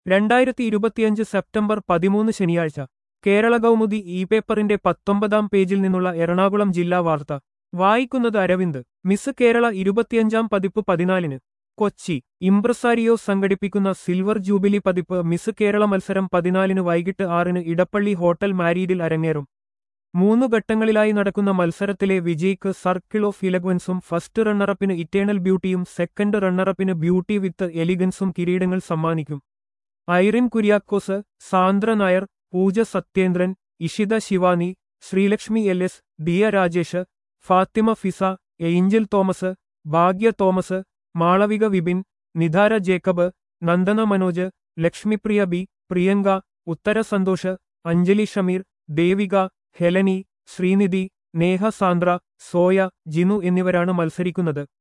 രണ്ടായിരത്തി ഇരുപത്തിയഞ്ച് സെപ്റ്റംബർ പതിമൂന്ന് ശനിയാഴ്ച കേരള കൗമുദി ഇ പേപ്പറിന്റെ പത്തൊമ്പതാം പേജിൽ നിന്നുള്ള എറണാകുളം ജില്ലാ വാർത്ത വായിക്കുന്നത് അരവിന്ദ് മിസ് കേരള ഇരുപത്തിയഞ്ചാം പതിപ്പ് പതിനാലിന് കൊച്ചി ഇംപ്രസാരിയോ സംഘടിപ്പിക്കുന്ന സിൽവർ ജൂബിലി പതിപ്പ് മിസ് കേരള മത്സരം പതിനാലിന് വൈകിട്ട് ആറിന് ഇടപ്പള്ളി ഹോട്ടൽ മാരീഡിൽ അരങ്ങേറും മൂന്നു ഘട്ടങ്ങളിലായി നടക്കുന്ന മത്സരത്തിലെ വിജയിക്ക് സർക്കിൾ ഓഫ് ഇലഗ്വൻസും ഫസ്റ്റ് റണ്ണറപ്പിന് ഇറ്റേണൽ ബ്യൂട്ടിയും സെക്കൻഡ് റണ്ണറപ്പിന് ബ്യൂട്ടി വിത്ത് എലിഗൻസും കിരീടങ്ങൾ സമ്മാനിക്കും Irene Kuriakose Sandra Nair Pooja Sathyendran Ishita Shivani Sreelakshmi L S Diya Rajesh Fathima Fiza Angel Thomas Bhagya Thomas Malavika Vipin Nidhara Jacob Nandana Manoj Lakshmipriya B Priyanka Uthara Santhosh Anjali Shameer Devika ഹെലനി ശ്രീനിധി നേഹ സാന്ദ്ര സോയ ജിനു എന്നിവരാണ് മത്സരിക്കുന്നത്